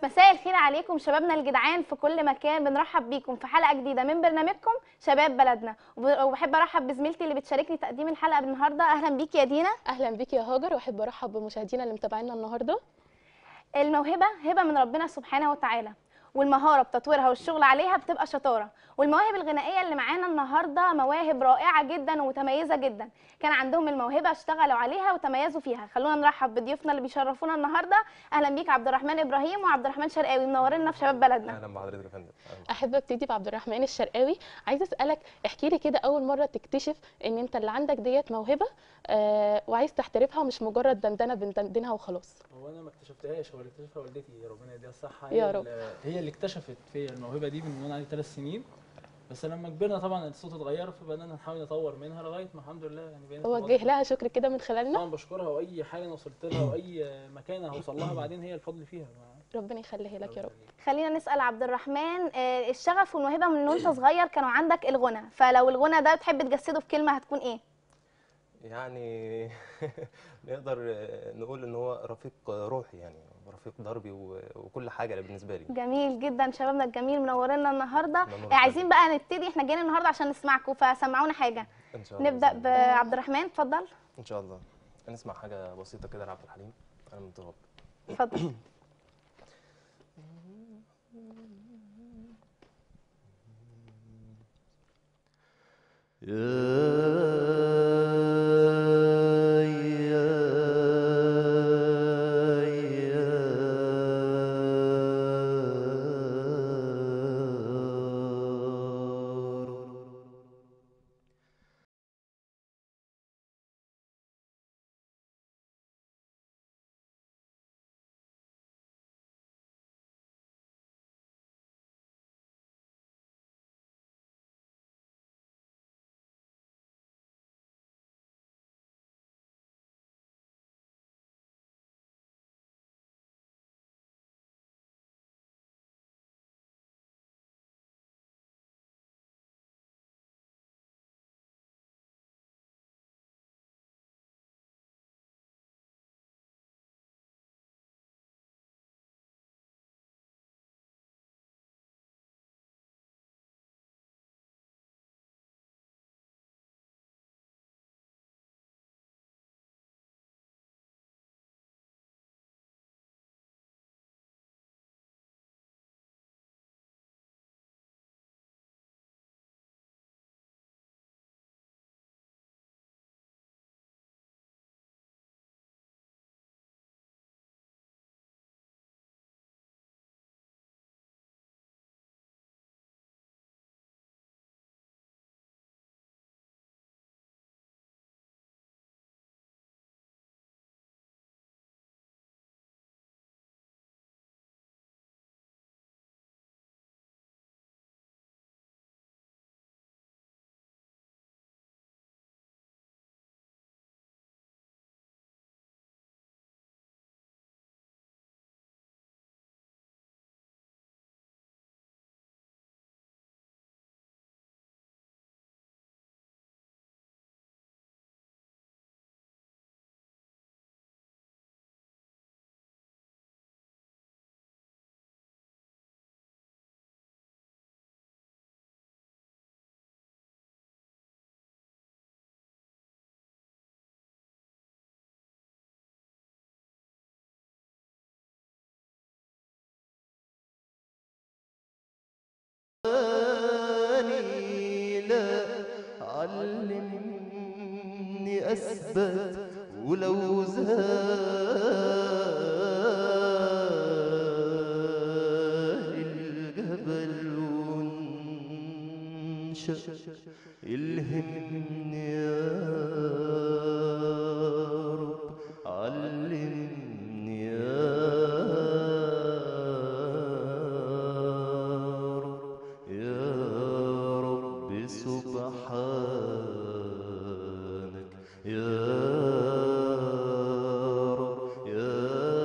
مساء الخير عليكم شبابنا الجدعان في كل مكان بنرحب بيكم في حلقه جديده من برنامجكم شباب بلدنا وب- وبحب ارحب بزميلتي اللي بتشاركني تقديم الحلقه النهارده اهلا بيكي يا دينا اهلا بيك يا هاجر واحب ارحب بمشاهدينا اللي متابعينا النهارده الموهبه هبه من ربنا سبحانه وتعالى والمهاره بتطويرها والشغل عليها بتبقى شطاره والمواهب الغنائيه اللي معانا النهارده مواهب رائعه جدا ومتميزه جدا كان عندهم الموهبه اشتغلوا عليها وتميزوا فيها خلونا نرحب بضيوفنا اللي بيشرفونا النهارده اهلا بيك عبد الرحمن ابراهيم وعبد الرحمن شرقاوي منورينا في شباب بلدنا اهلا بحضرتك يا فندم أهلاً. احب ابتدي بعبد الرحمن الشرقاوي عايزه اسالك احكي لي كده اول مره تكتشف ان انت اللي عندك ديت موهبه آه وعايز تحترفها مش مجرد دندنه بندندنها وخلاص هو انا ما اكتشفتهاش هو اللي اكتشفها والدتي ربنا يديها الصحه يا هي رب. ال- هي اللي اكتشفت فيا الموهبه دي من وانا عندي ثلاث سنين بس لما كبرنا طبعا الصوت اتغير فبدانا نحاول نطور منها لغايه ما الحمد لله يعني بقينا في اوجه الوضع. لها شكر كده من خلالنا طبعا بشكرها واي حاجه انا وصلت لها واي مكان هوصل لها بعدين هي الفضل فيها ربنا يخليها لك يا رب خلينا نسال عبد الرحمن آه، الشغف والموهبه من وانت صغير كانوا عندك الغنى فلو الغنى ده بتحب تجسده في كلمه هتكون ايه يعني نقدر نقول ان هو رفيق روحي يعني رفيق دربي و- وكل حاجه بالنسبه لي جميل جدا شبابنا الجميل منورنا النهارده منور آه، عايزين بحضرتك. بقى نبتدي احنا جايين النهارده عشان نسمعكم فسمعونا حاجه ان شاء الله نبدا بإذن الله. بعبد الرحمن اتفضل ان شاء الله نسمع حاجه بسيطه كده لعبد الحليم انا من طراب اتفضل علمني لا علمني أثبت ولو زال الجبل وانشق الهمني يا رب علمني يا رب يا رب سبحانك يا رب يا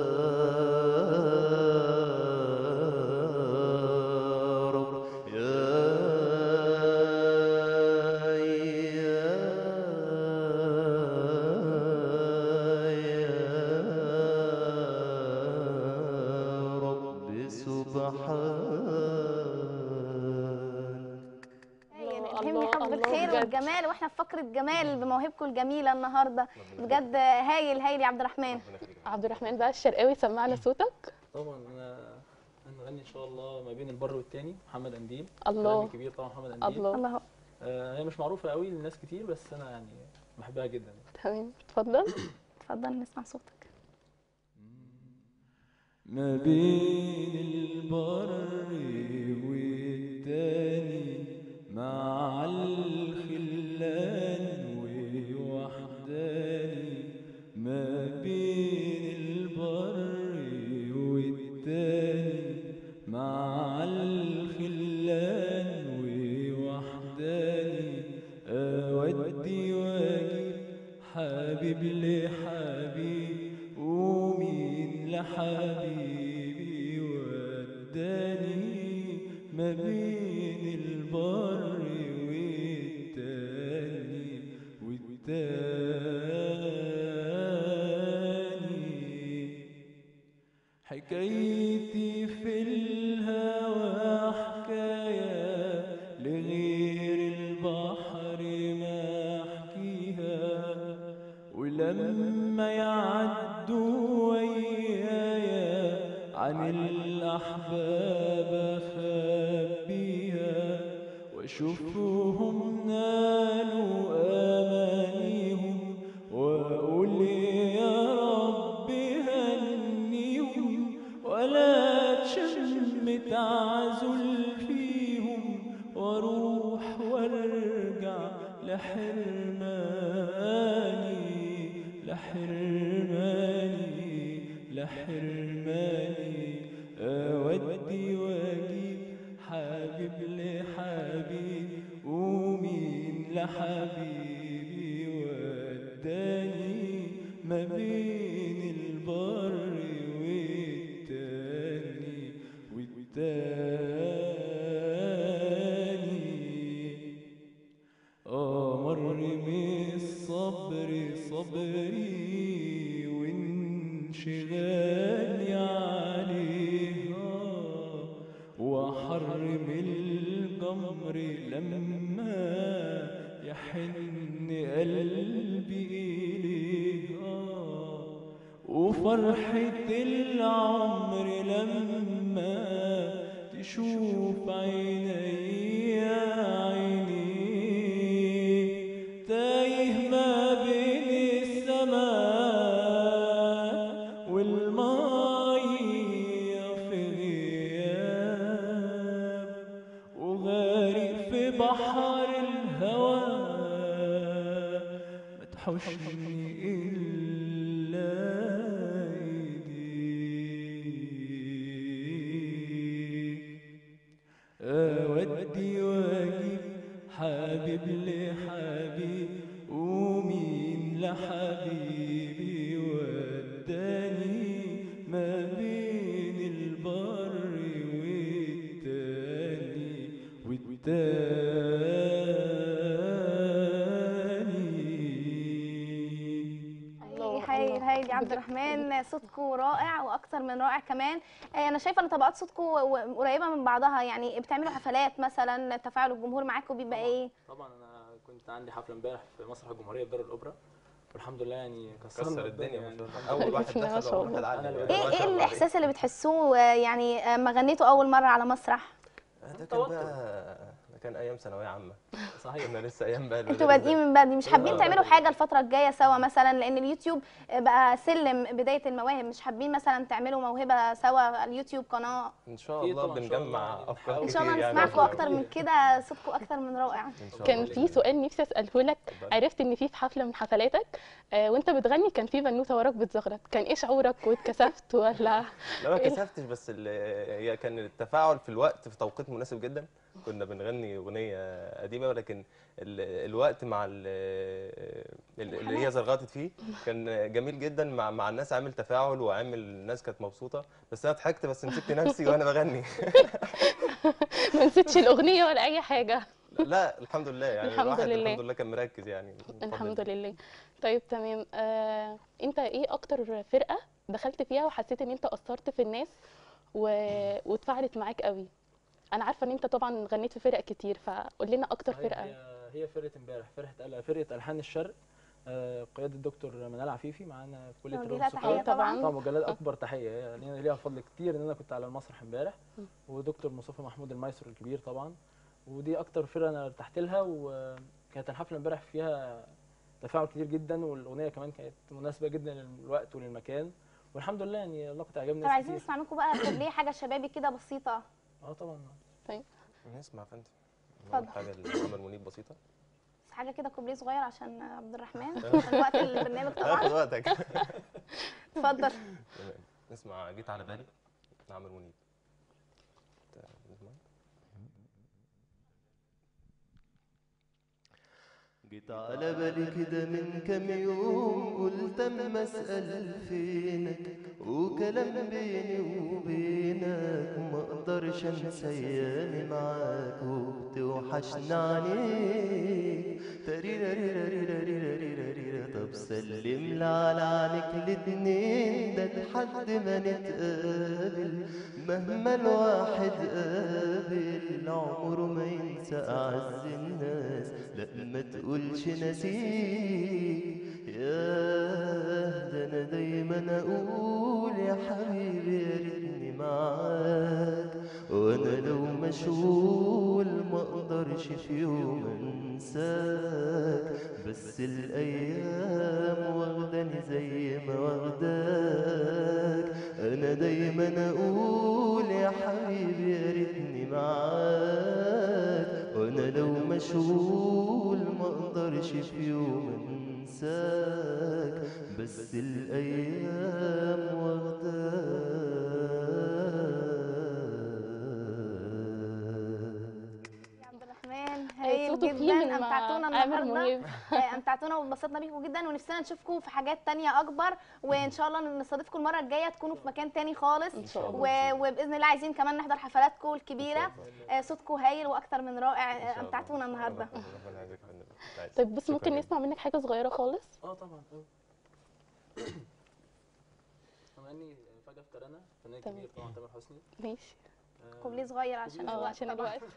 رب يا سبحانك هايل الله، الهمني الله، حب الله الخير بجد. والجمال واحنا في فقره جمال بموهبكم الجميله النهارده بجد هايل هايل يا عبد الرحمن ربنا يخليك. عبد الرحمن بقى الشرقاوي سمعنا صوتك طبعا انا هنغني ان شاء الله ما بين البر والتاني محمد قنديل الله. فنان كبير طبعا محمد قنديل الله الله آه هي مش معروفه قوي لناس كتير بس انا يعني بحبها جدا تمام اتفضل اتفضل نسمع صوتك ما بين البر والتاني مع الخلان ووحداني ما بين البر والتاني مع الخلان ووحداني أودي واجي حبيب لحبيب ومين لحبيبي وداني ما بين البر والتاني والتاني حكايتي في الهوى حكاية لغير البحر ما أحكيها ولما يعدوا ويايا عن الأحباب أخبيها وأشوفهم نالوا أمانيهم وأقول يا رب هنيهم ولا تشم تعزل فيهم واروح وارجع لحرماني لحرماني لحرماني اودي واجيب حبيب لحبيب ومين لحبيبي وداني ما بين البر والتاني والتاني أمر من الصبر صبري وانشغالي عليه آه، وحرم الجمر لما يحن قلبي إليه آه، وفرحة العمر لما تشوف عيني يا عيني تايه ما بين السماء والمية في غياب وغارق في بحر الهوى ما تحوشني إلا إيديك أودي واجيب حبيب لحبيب ومين لحبيبي وداني ما بين البر والتاني والتاني الله، هايل الله. هايل يا عبد الرحمن صوتكم رائع واكتر من رائع كمان آه، انا شايفه ان طبقات صوتكم و- قريبه من بعضها يعني بتعملوا حفلات مثلا تفاعل الجمهور معاكم بيبقى ايه طبعا انا كنت عندي حفله امبارح في مسرح الجمهوريه في دار الاوبرا والحمد لله يعني كسرنا كسر الدنيا ما يعني شاء الله اول واحد بسم الله ما دخل شاء اول واحد الله. عدى أنا يعني. اللي ما ايه شاء ايه الله عليك. الاحساس اللي بتحسوه آه، يعني آه، ما غنيتوا اول مره على مسرح ده كان بقى ده كان ايام ثانويه عامه صحيح كنا لسه ايام بقى انتوا المدارس بادئين من بدري مش حابين آه. تعملوا حاجه الفتره الجايه سوا مثلا لان اليوتيوب بقى سلم بدايه المواهب مش حابين مثلا تعملوا موهبه سوا على اليوتيوب قناه ان شاء أكيد الله طبعاً، إن شاء الله بنجمع يعني افكار ان شاء الله كتير يعني نسمعكم وإن اكتر من كده صوتكم اكتر من رائع شاء كان الله. في سؤال نفسي اساله لك اتفضل. عرفت ان في في حفله من حفلاتك آه وانت بتغني كان في بنوته وراك بتزغرط كان ايه شعورك واتكسفت ولا لا ما إيه؟ كسفتش بس ال- هي كان التفاعل في الوقت في توقيت مناسب جدا كنا بنغني اغنيه قديمه ولكن ال- الوقت مع ال- ال- اللي هي زرغطت فيه كان جميل جدا مع مع الناس عامل تفاعل وعامل الناس كانت مبسوطه بس انا ضحكت بس مسكت نفسي وانا بغني ما نسيتش الاغنيه ولا اي حاجه لا الحمد لله يعني الحمد الواحد لله. الحمد لله كان مركز يعني بفضل الحمد الله. لله طيب تمام آه انت ايه اكتر فرقه دخلت فيها وحسيت ان انت اثرت في الناس و... واتفاعلت معاك قوي انا عارفه ان انت طبعا غنيت في فرق كتير فقول لنا اكتر صحيح، فرقه هي هي فرقه امبارح فرقه فرقه الحان الشرق آه، قياده الدكتور منال عفيفي معانا في كليه نوجه العلوم لها السفلية. تحيه طبعا طبعاً. طبعا مجلد اكبر تحيه هي لينا ليها فضل كتير ان انا كنت على المسرح امبارح ودكتور مصطفى محمود المايسترو الكبير طبعا ودي اكتر فرقه انا ارتحت لها وكانت الحفله امبارح فيها تفاعل كتير جدا والاغنيه كمان كانت مناسبه جدا للوقت وللمكان والحمد لله يعني لقت اعجاب طب ناس عايزين كتير نسمع منكم بقى كوبليه حاجه شبابي كده بسيطه اه طبعا نسمع يا فندم اتفضل. حاجه لعمر منيب بسيطه بس حاجه كده كوبليه صغير عشان عبد الرحمن عشان وقت البرنامج هاخد طبعا وقتك اتفضل تمام نسمع جيت على بالي لعمر منيب نسمع. جيت على بالي كده من كام يوم قلت اما اسال فينك وكلام بيني وبينك ما اقدرش انسى ايامي معاك وبتوحشني عليك تريراريراريراريراريرا طب سلم لي على عينك الاتنين ده لحد ما نتقابل مهما الواحد قابل عمره ما ينسى أعز الناس لا ما تقولش نسيك ياه ده أنا دايما أقول يا حبيبي يا ريتني معاك وأنا لو مشغول ما أقدرش في يوم أنساك بس الأيام واخداني زي ما واخداك أنا دايما أقول يا حبيبي يا ريتني معاك وأنا لو مشغول ما أقدرش في يوم أنساك بس الأيام واخداك يا عبد الرحمن هايل صوته جدا فيه من امتعتونا عامر النهارده منيب آه، امتعتونا وانبسطنا بيكم جدا ونفسنا نشوفكم في حاجات تانية اكبر وان شاء الله نستضيفكم المره الجايه تكونوا في مكان تاني خالص ان شاء الله و- وباذن الله عايزين كمان نحضر حفلاتكم الكبيره آه، صوتكم هايل واكتر من رائع إن شاء آه، الله. امتعتونا النهارده ربنا يعزك يا فندم. عايز. طيب بص شكراً ممكن جداً. نسمع منك حاجه صغيره خالص اه طبعا اه بما اني فجاه افترنا فنان تمام. كبير طبعا تامر حسني ماشي آه، كوبليه صغير عشان اه الوقت عشان طبعاً. الوقت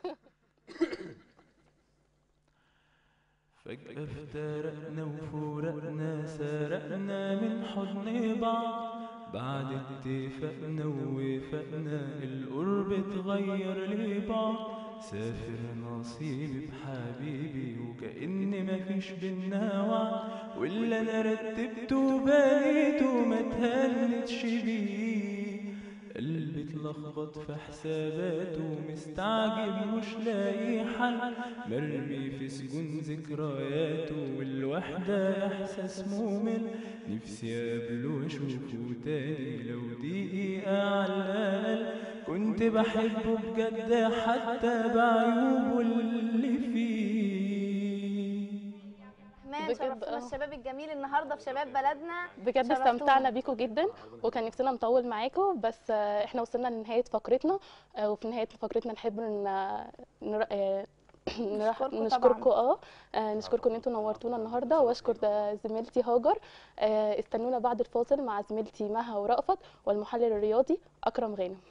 فجأة افترقنا وفورقنا سرقنا من حضن بعض بعد اتفقنا ووافقنا القرب اتغير لبعض سافر نصيبي بحبيبي وكأن مفيش بينا وعد واللي انا رتبته بنيته ما تهنتش بيه قلبي اتلخبط في حساباته مستعجب مش لاقي حل مرمي في سجون ذكرياته والوحدة إحساس ممل نفسي أقابله وأشوفه تاني لو دقيقة على الأقل كنت بحبه بجد حتى بعيوبه اللي فيه مان بجد، شرفتونا آه. الشباب الجميل النهارده في شباب بلدنا بجد شرفتونا. استمتعنا بيكم جدا وكان نفسنا نطول معاكم بس آه، احنا وصلنا لنهايه فقرتنا آه، وفي نهايه فقرتنا نحب ان نر... آه، نرح- نشكركم نشكركم اه آه، نشكركم ان انتوا نورتونا النهارده واشكر ده زميلتي هاجر آه، استنونا بعد الفاصل مع زميلتي مها ورأفت والمحلل الرياضي اكرم غانم